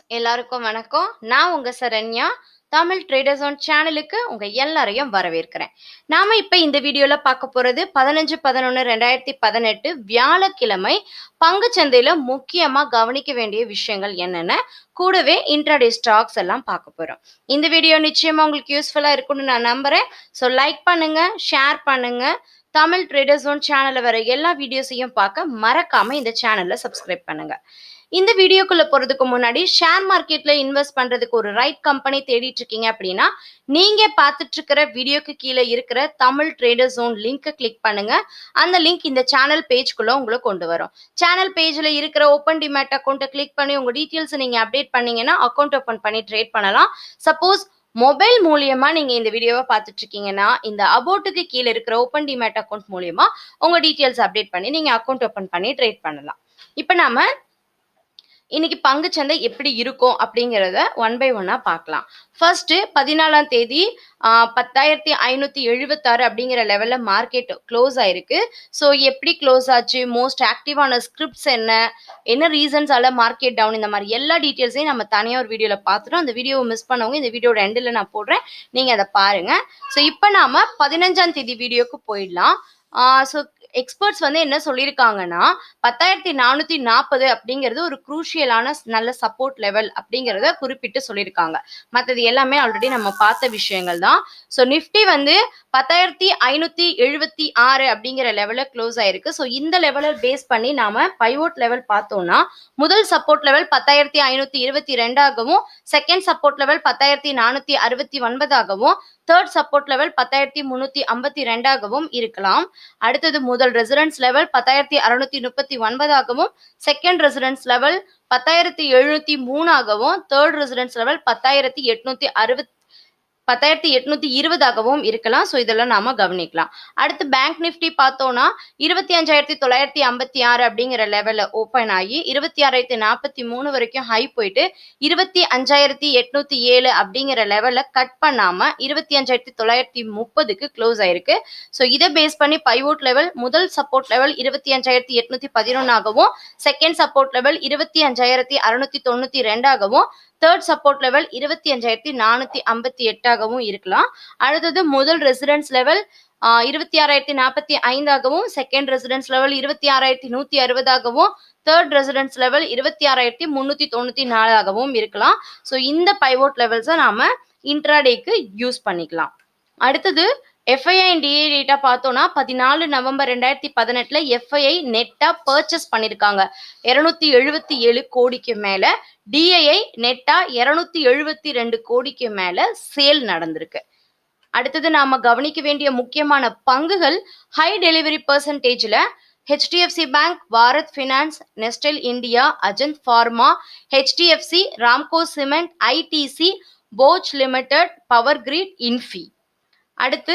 எல்லாருக்கும் வணக்கம் நான் உங்க சரண்யா தமிழ் ட்ரேடர்ஸ் ஆன் சேனலுக்கு உங்க எல்லாரையும் வரவேற்கிறேன் நாம இப்ப இந்த வீடியோல பார்க்க போறது பதினஞ்சு பதினொன்னு ரெண்டாயிரத்தி பதினெட்டு வியாழக்கிழமை பங்குச்சந்தையில முக்கியமா கவனிக்க வேண்டிய விஷயங்கள் என்னென்ன கூடவே இன்ட்ராடே ஸ்டாக்ஸ் எல்லாம் பார்க்க போறோம் இந்த வீடியோ நிச்சயமா உங்களுக்கு யூஸ்ஃபுல்லா இருக்கும்னு நான் நம்புறேன் ஸோ லைக் பண்ணுங்க ஷேர் பண்ணுங்க தமிழ் ட்ரேடர்ஸ் ஒன் சேனல்ல வர எல்லா வீடியோஸையும் பார்க்க மறக்காம இந்த சேனல்ல சப்ஸ்கிரைப் பண்ணுங்க இந்த வீடியோக்குள்ள போறதுக்கு முன்னாடி ஷேர் மார்க்கெட்ல இன்வெஸ்ட் பண்றதுக்கு ஒரு ரைட் கம்பெனி தேடிட்டு இருக்கீங்க அப்படின்னா நீங்க பார்த்துட்டு இருக்கிற வீடியோக்கு கீழே இருக்கிற தமிழ் ட்ரேடர் ஜோன் லிங்கை கிளிக் பண்ணுங்க அந்த லிங்க் இந்த சேனல் பேஜ்குள்ள உங்களை கொண்டு வரும் சேனல் பேஜ்ல இருக்கிற ஓப்பன் டிமேட் அக்கௌண்ட்டை கிளிக் பண்ணி உங்க டீட்டெயில்ஸ் நீங்க அப்டேட் பண்ணீங்கன்னா அக்கௌண்ட் ஓப்பன் பண்ணி ட்ரேட் பண்ணலாம் சப்போஸ் மொபைல் மூலியமா நீங்க இந்த வீடியோவை பார்த்துட்டு இருக்கீங்கன்னா இந்த அபோட்டுக்கு கீழே இருக்கிற ஓப்பன் டிமேட் அக்கௌண்ட் மூலியமா உங்க டீட்டெயில்ஸ் அப்டேட் பண்ணி நீங்க அக்கௌண்ட் ஓப்பன் பண்ணி ட்ரேட் பண்ணலாம் இப்போ நாம இன்னைக்கு பங்குச்சந்தை எப்படி இருக்கும் அப்படிங்கிறத ஒன் பை ஒன்னா பார்க்கலாம் ஃபர்ஸ்ட் பதினாலாம் தேதி ஆஹ், பத்தாயிரத்தி ஐநூத்தி எழுபத்தாறு அப்படிங்கிற லெவல்ல மார்க்கெட் க்ளோஸ் ஆயிருக்கு ஸோ எப்படி க்ளோஸ் ஆச்சு மோஸ்ட் ஆக்டிவான ஸ்கிரிப்ட்ஸ் என்ன என்ன ரீசன்ஸால மார்க்கெட் டவுன் இந்த மாதிரி எல்லா டீட்டெயில்ஸையும் நம்ம தனியாக ஒரு வீடியோவில் பார்த்துட்டோம் அந்த வீடியோவை மிஸ் பண்ணவங்க இந்த வீடியோட எண்டில் நான் போடுறேன் நீங்கள் அதை பாருங்க ஸோ இப்போ நாம பதினஞ்சாம் தேதி வீடியோக்கு போயிடலாம் ஸோ எக்ஸ்பர்ட்ஸ் வந்து என்ன சொல்லியிருக்காங்கன்னா பத்தாயிரத்தி நானூத்தி நாற்பது அப்படிங்கிறது ஒரு குரூஷியலான நல்ல சப்போர்ட் லெவல் அப்படிங்கிறத குறிப்பிட்டு சொல்லியிருக்காங்க மற்றது எல்லாமே ஆல்ரெடி நம்ம பார்த்த விஷயங்கள் தான் ஸோ நிஃப்டி வந்து பத்தாயிரத்தி ஐநூத்தி எழுபத்தி ஆறு அப்படிங்கிற லெவலில் க்ளோஸ் ஆயிருக்கு ஸோ இந்த லெவலில் பேஸ் பண்ணி நாம பைவோட் லெவல் பார்த்தோம்னா முதல் சப்போர்ட் லெவல் பத்தாயிரத்தி ஐநூத்தி இருபத்தி ரெண்டாகவும் செகண்ட் சப்போர்ட் லெவல் பத்தாயிரத்தி நானூத்தி அறுபத்தி ஒன்பதாகவும் தேர்ட் சப்போர்ட் லெவல் பத்தாயிரத்தி முன்னூத்தி ஐம்பத்தி ரெண்டாகவும் இருக்கலாம் அடுத்தது முதல் ரெசிடென்ஸ் லெவல் பத்தாயிரத்தி அறுநூத்தி முப்பத்தி ஒன்பதாகவும் செகண்ட் ரெசிடென்ஸ் லெவல் பத்தாயிரத்தி எழுநூத்தி மூணாகவும் தேர்ட் ரெசிடென்ஸ் லெவல் பத்தாயிரத்தி எட்நூத்தி அறுபத் பத்தாயிரத்தி எட்நூத்தி இருபதாகவும் இருக்கலாம் ஸோ இதெல்லாம் நாம கவனிக்கலாம் அடுத்து பேங்க் நிஃப்டி பார்த்தோம்னா இருபத்தி அஞ்சாயிரத்தி தொள்ளாயிரத்தி ஐம்பத்தி ஆறு அப்படிங்கிற லெவல்ல ஓப்பன் ஆகி இருபத்தி ஆறாயிரத்தி நாற்பத்தி மூணு வரைக்கும் ஹை போயிட்டு இருபத்தி அஞ்சாயிரத்தி எட்நூத்தி ஏழு அப்படிங்கிற லெவல்ல கட் பண்ணாம இருபத்தி அஞ்சாயிரத்தி தொள்ளாயிரத்தி முப்பதுக்கு க்ளோஸ் ஆயிருக்கு ஸோ இதை பேஸ் பண்ணி பைவோட் லெவல் முதல் சப்போர்ட் லெவல் இருபத்தி அஞ்சாயிரத்தி எட்நூத்தி பதினொன்னாகவும் செகண்ட் சப்போர்ட் லெவல் இருபத்தி அஞ்சாயிரத்தி அறுநூத்தி தொண்ணூத்தி ரெண்டாகவும் தேர்ட் சப்போர்ட் லெவல் இருபத்தி அஞ்சாயிரத்தி நானூத்தி ஐம்பத்தி எட்டாகவும் இருக்கலாம் அடுத்தது முதல் ரெசிடென்ஸ் லெவல் இருபத்தி ஆறாயிரத்தி நாற்பத்தி ஐந்தாகவும் செகண்ட் ரெசிடென்ஸ் லெவல் இருபத்தி ஆறாயிரத்தி நூத்தி அறுபதாகவும் தேர்ட் ரெசிடென்ஸ் லெவல் இருபத்தி ஆறாயிரத்தி முன்னூத்தி தொண்ணூத்தி நாலாகவும் இருக்கலாம் ஸோ இந்த பைவோட் லெவல்ஸை நாம இன்ட்ராடேக்கு யூஸ் பண்ணிக்கலாம் அடுத்தது எஃப்ஐஐ டிஏ டேட்டா பார்த்தோம்னா பதினாலு நவம்பர் ரெண்டாயிரத்தி பதினெட்டுல எஃப்ஐஐ நெட்டா பர்ச்சேஸ் பண்ணிருக்காங்க இருநூத்தி எழுபத்தி ஏழு கோடிக்கு மேல டிஐஐ நெட்டா இருநூத்தி எழுபத்தி ரெண்டு கோடிக்கு மேல சேல் நடந்திருக்கு அடுத்தது நாம கவனிக்க வேண்டிய முக்கியமான பங்குகள் ஹை டெலிவரி பர்சன்டேஜ்ல HDFC bank Bharat finance Nestle India Ajanta pharma HDFC Ramco cement ITC Bosch limited power grid Infy அடுத்து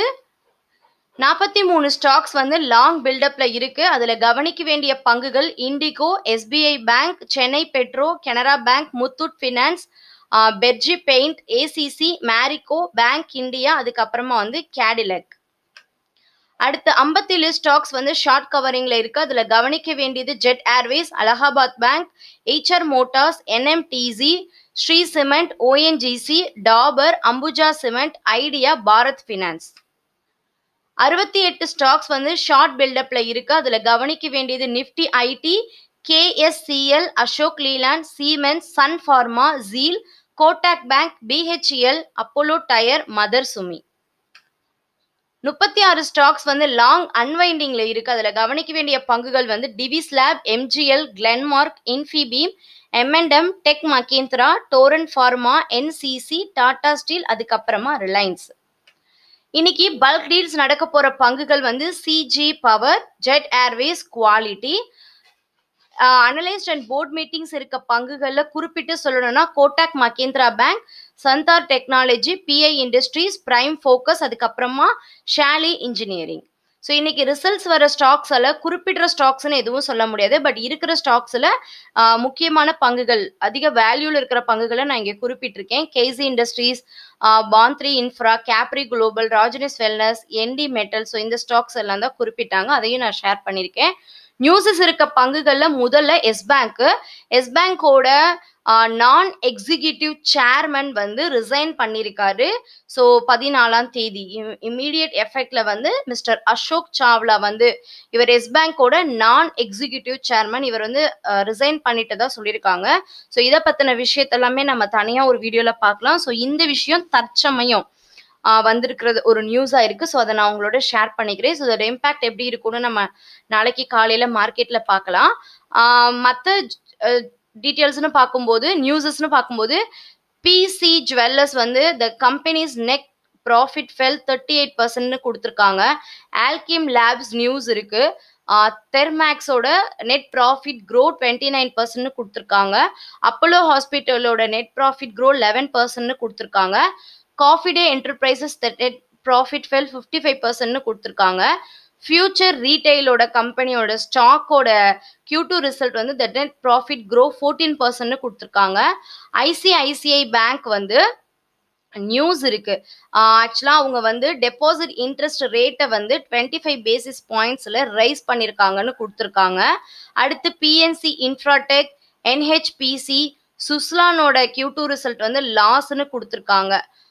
நாற்பத்தி மூணு ஸ்டாக்ஸ் வந்து லாங் பில்டப்ல இருக்கு அதுல கவனிக்க வேண்டிய பங்குகள் IndiGo SBI bank Chennai petro Canara bank Muthoot finance Berger paint ACC Marico bank India அதுக்கப்புறமா வந்து கேடிலக் அடுத்து ஐம்பத்தேழு ஸ்டாக்ஸ் வந்து ஷார்ட் கவரிங்ல இருக்கு அதுல கவனிக்க வேண்டியது Jet Airways Allahabad bank HR motors NMDC Shree cement ONGC Dabur Ambuja cement Idea Bharat finance அறுபத்தி எட்டு ஸ்டாக்ஸ் வந்து ஷார்ட் பில்டப்ல இருக்கு அதுல கவனிக்க வேண்டியது Nifty IT KSCL Ashok Leyland Siemens Sun Pharma ZEEL Kotak bank BHEL Apollo tyre mother Sumi முப்பத்தி ஆறு ஸ்டாக்ஸ் வந்து லாங் அன்வைண்டிங்ல இருக்கு அதுல கவனிக்க வேண்டிய பங்குகள் வந்து டிவிஸ் லேப் எம்ஜிஎல் கிளென்மார்க் இன்ஃபிபீம் எம்என்டம் tech Mahindra Torrent pharma NCC Tata steel அதுக்கப்புறமா ரிலையன்ஸ் இன்னைக்கு பல்க் டீல்ஸ் நடக்க போற பங்குகள் வந்து CG power Jet Airways quality analyst and board meetings இருக்க பங்குகள்ல குறிப்பிட்டு சொல்லணும்னா கோட்டாக் மகேந்திரா பேங்க் சந்தார் technology PI industries prime focus அதுக்கப்புறமா ஷாலி இன்ஜினியரிங் ஸோ இன்னைக்கு ரிசல்ட்ஸ் வர ஸ்டாக்ஸில் குறிப்பிடுற ஸ்டாக்ஸ்னு எதுவும் சொல்ல முடியாது பட் இருக்கிற ஸ்டாக்ஸில் முக்கியமான பங்குகள் அதிக வேல்யூல இருக்கிற பங்குகளை நான் இங்கே குறிப்பிட்டிருக்கேன் கேசி இண்டஸ்ட்ரீஸ் பாந்த்ரி இன்ஃப்ரா கேப்ரி குளோபல் ராஜனிஸ் வெல்னஸ் என்டி மெட்டல் ஸோ இந்த ஸ்டாக்ஸ் எல்லாம் தான் குறிப்பிட்டாங்க அதையும் நான் ஷேர் பண்ணியிருக்கேன் நியூஸஸ் இருக்க பங்குகளில் முதல்ல எஸ் பேங்க்கு எஸ் பேங்கோட நான் எக்ஸிக்யூட்டிவ் சேர்மன் வந்து ரிசைன் பண்ணியிருக்காரு ஸோ பதினாலாம் தேதி இம்மீடியட் எஃபெக்ட்ல வந்து மிஸ்டர் அசோக் சாவ்லா வந்து இவர் எஸ் பேங்கோட நான் எக்ஸிக்யூட்டிவ் சேர்மன் இவர் வந்து ரிசைன் பண்ணிட்டு தான் சொல்லியிருக்காங்க ஸோ இதை பற்றின விஷயத்தெல்லாமே நம்ம தனியாக ஒரு வீடியோவில் பார்க்கலாம் ஸோ இந்த விஷயம் தற்சமயம் ஆஹ் வந்திருக்கிறது ஒரு நியூஸாக இருக்குது ஸோ அதை நான் உங்களோட ஷேர் பண்ணிக்கிறேன் ஸோ அதோட இம்பேக்ட் எப்படி இருக்கும்னு நம்ம நாளைக்கு காலையில் மார்க்கெட்டில் பார்க்கலாம் மற்ற டீட்டெயில்ஸ்னு பார்க்கும்போது நியூஸஸ்னு பார்க்கும்போது பிசி ஜுவல்லர்ஸ் வந்து the companies net profit fell thirty eight பர்சன்ட்னு கொடுத்துருக்காங்க ஆல்கிம் லேப்ஸ் நியூஸ் இருக்கு தெர்மேக்ஸோட net profit grow twenty nine பர்சன்ட்னு கொடுத்துருக்காங்க அப்போலோ ஹாஸ்பிட்டலோட நெட் ப்ராஃபிட் க்ரோ லெவன் பர்சன்ட்னு கொடுத்துருக்காங்க Coffee Day enterprises net profit fell fifty five பர்சன்ட்னு கொடுத்துருக்காங்க ஃபியூச்சர் ரீட்டைலோட கம்பெனியோட ஸ்டாக்கோட கியூ டூ ரிசல்ட் வந்து the net profit grow fourteen பர்சன்ட்னு கொடுத்துருக்காங்க ஐசிஐசிஐ பேங்க் வந்து நியூஸ் இருக்கு ஆக்சுவலாக அவங்க வந்து டெபாசிட் இன்ட்ரெஸ்ட் ரேட்டை வந்து டுவெண்ட்டி ஃபைவ் பேசிஸ் பாயிண்ட்ஸில் ரைஸ் பண்ணியிருக்காங்கன்னு கொடுத்துருக்காங்க அடுத்து பிஎன்சி இன்ஃப்ராடெக் என்ஹெச்பிசி சுஸ்லானோட கியூ டூ ரிசல்ட் வந்து லாஸ்ன்னு கொடுத்துருக்காங்க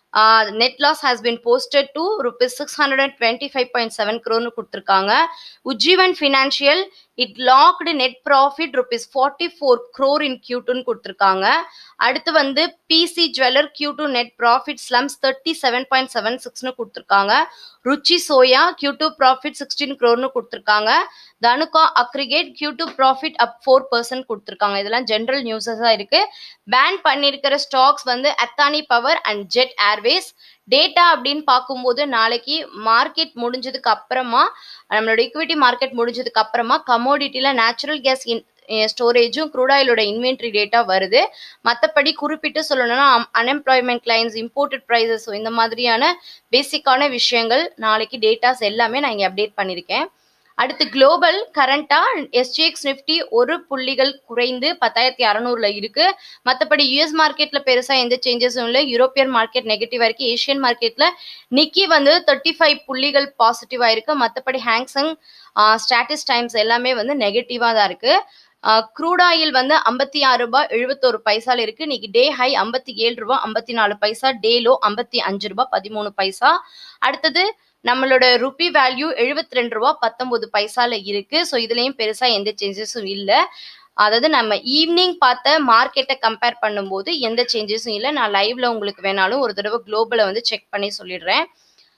net loss has been posted to rupees six hundred and twenty five point seven க்ரோன்னு கொடுத்துருக்காங்க Ujjivan financial it logged net profit rupees forty four crore in கியூட்டுன்னு கொடுத்துருக்காங்க அடுத்து வந்து PC jeweller Q two net profit slumps thirty seven point seven சிக்ஸ்னு கொடுத்துருக்காங்க Ruchi soya Q two profit sixteen க்ரோர்னு கொடுத்துருக்காங்க Dhanuka agritech Q two profit up four percent கொடுத்துருக்காங்க இதெல்லாம் ஜென்ரல் நியூஸஸாக இருக்கு பேன் பண்ணியிருக்கிற ஸ்டாக்ஸ் வந்து Adani power and Jet Airways data அப்படின்னு பார்க்கும்போது நாளைக்கு மார்க்கெட் முடிஞ்சதுக்கு அப்புறமா நம்மளோட ஈக்விட்டி மார்க்கெட் முடிஞ்சதுக்கு அப்புறமா கமோடிட்டியில் நேச்சுரல் கேஸ் இன் ஸ்டோரேஜும் க்ரூடாயிலோட இன்வென்ட்ரி டேட்டா வருது மற்றபடி குறிப்பிட்டு சொல்லணும்னா அன்எம்ப்ளாய்மெண்ட் லைன்ஸ் இம்போர்ட்டட் ப்ரைஸஸ் இந்த மாதிரியான பேசிக்கான விஷயங்கள் நாளைக்கு டேட்டாஸ் எல்லாமே நான் இங்கே அப்டேட் பண்ணியிருக்கேன் அடுத்து குளோபல் கரண்டா எஸ்ஜிஎக்ஸ் நிஃப்டி ஒரு புள்ளிகள் குறைந்து பத்தாயிரத்தி அறநூறுல இருக்கு மற்றபடி யூஎஸ் மார்க்கெட்ல பெருசா எந்த சேஞ்சஸும் இல்லை யூரோப்பியன் மார்க்கெட் நெகட்டிவா இருக்கு ஏஷியன் மார்க்கெட்ல நிக்கி வந்து தேர்ட்டி ஃபைவ் புள்ளிகள் பாசிட்டிவா இருக்கு மற்றபடி ஹேங்ஸங் ஸ்டாட்டிஸ் டைம்ஸ் எல்லாமே வந்து நெகட்டிவா தான் இருக்கு க்ரூட் ஆயில் வந்து ஐம்பத்தி ஆறு ரூபாய் எழுபத்தோரு பைசால இருக்கு இன்னைக்கு டே ஹை ஐம்பத்தி ஏழு ரூபாய் ஐம்பத்தி நாலு பைசா டே லோ ஐம்பத்தி அஞ்சு ரூபாய் பதிமூணு பைசா அடுத்தது நம்மளோட ருபி வேல்யூ எழுபத்தி ரெண்டு ரூபா பத்தொன்பது பைசால இருக்கு ஸோ இதுலயும் பெருசா எந்த சேஞ்சஸும் இல்லை அதாவது நம்ம ஈவினிங் பார்த்த மார்க்கெட்டை கம்பேர் பண்ணும்போது எந்த சேஞ்சஸும் இல்லை நான் லைவ்ல உங்களுக்கு வேணாலும் ஒரு தடவை குளோபலை வந்து செக் பண்ணி சொல்லிடுறேன்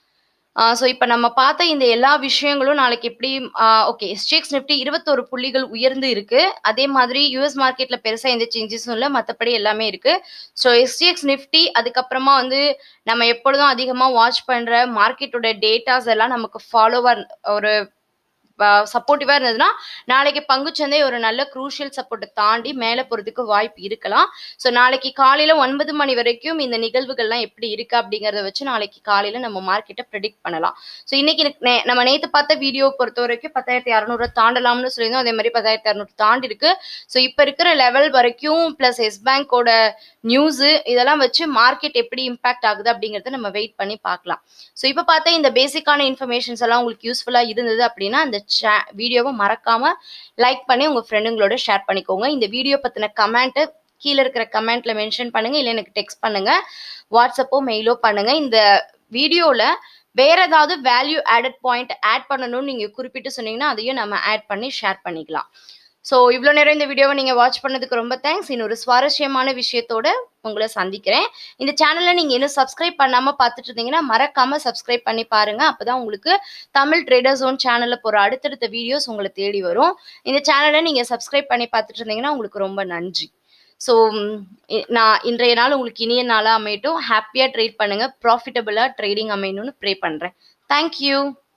ஸோ இப்போ நம்ம பார்த்த இந்த எல்லா விஷயங்களும் நாளைக்கு எப்படி ஓகே எஸ்டிஎக்ஸ் நிஃப்டி இருபத்தோரு புள்ளிகள் உயர்ந்து இருக்கு அதே மாதிரி யூஎஸ் மார்க்கெட்ல பெருசாக எந்த சேஞ்சஸும் இல்லை மற்றபடி எல்லாமே இருக்கு ஸோ எஸ்டிஎக்ஸ் நிஃப்டி அதுக்கப்புறமா வந்து நம்ம எப்பொழுதும் அதிகமாக வாட்ச் பண்ற மார்க்கெட்டோட டேட்டாஸ் எல்லாம் நமக்கு ஃபாலோவர் ஒரு சப்போர்ட்டிவாக இருந்ததுன்னா நாளைக்கு பங்குச்சந்தை ஒரு நல்ல குரூஷியல் சப்போர்ட்டை தாண்டி மேலே போகிறதுக்கு வாய்ப்பு இருக்கலாம் ஸோ நாளைக்கு காலையில் ஒன்பது மணி வரைக்கும் இந்த நிகழ்வுகள்லாம் எப்படி இருக்கு அப்படிங்கிறத வச்சு நாளைக்கு காலையில் நம்ம மார்க்கெட்டை ப்ரெடிக்ட் பண்ணலாம் ஸோ இன்னைக்கு நம்ம நேற்று பார்த்த வீடியோ பொறுத்த வரைக்கும் பத்தாயிரத்தி அறநூறு தாண்டலாம்னு சொல்லியிருந்தோம் அதே மாதிரி பத்தாயிரத்தி அறநூறு தாண்டி இருக்கு ஸோ இப்போ இருக்கிற லெவல் வரைக்கும் ப்ளஸ் எஸ் பேங்கோட நியூஸு இதெல்லாம் வச்சு மார்க்கெட் எப்படி இம்பாக்ட் ஆகுது அப்படிங்கிறத நம்ம வெயிட் பண்ணி பார்க்கலாம் ஸோ இப்போ பார்த்தா இந்த பேசிக்கான இன்ஃபர்மேஷன்ஸ் எல்லாம் உங்களுக்கு யூஸ்ஃபுல்லாக இருந்தது அப்படின்னா அந்த வீடியோவை மறக்காம லைக் பண்ணி உங்க ஃப்ரெண்டுங்களோட ஷேர் பண்ணிக்கோங்க இந்த வீடியோ பத்தின கமெண்ட்டை கீழே இருக்கிற கமெண்ட்ல மென்ஷன் பண்ணுங்க இல்லை எனக்கு டெக்ஸ்ட் பண்ணுங்க வாட்ஸ்அப்போ மெயிலோ பண்ணுங்க இந்த வீடியோல வேற ஏதாவது வேல்யூ ஆடட் பாயிண்ட் ஆட் பண்ணணும்னு நீங்க குறிப்பிட்டு சொன்னீங்கன்னா அதையும் நம்ம ஆட் பண்ணி ஷேர் பண்ணிக்கலாம் ஸோ இவ்வளோ நேரம் இந்த வீடியோவை நீங்கள் வாட்ச் பண்ணதுக்கு ரொம்ப தேங்க்ஸ் இன்னொரு சுவாரஸ்யமான விஷயத்தோட உங்களை சந்திக்கிறேன் இந்த சேனலை நீங்கள் இன்னும் சப்ஸ்கிரைப் பண்ணாமல் பார்த்துட்டு இருந்தீங்கன்னா மறக்காமல் சப்ஸ்கிரைப் பண்ணி பாருங்க அப்போ தான் உங்களுக்கு தமிழ் ட்ரேடர் ஜோன் சேனலில் போகிற அடுத்தடுத்த வீடியோஸ் உங்களை தேடி வரும் இந்த சேனலை நீங்கள் சப்ஸ்கிரைப் பண்ணி பார்த்துட்டு இருந்தீங்கன்னா உங்களுக்கு ரொம்ப நன்றி ஸோ நான் இன்றைய நாள் உங்களுக்கு இனிய நாளாக அமையட்டும் ஹாப்பியாக ட்ரேட் பண்ணுங்கள் ப்ராஃபிட்டபுளாக ட்ரேடிங் அமையணும்னு ப்ரே பண்ணுறேன் தேங்க்யூ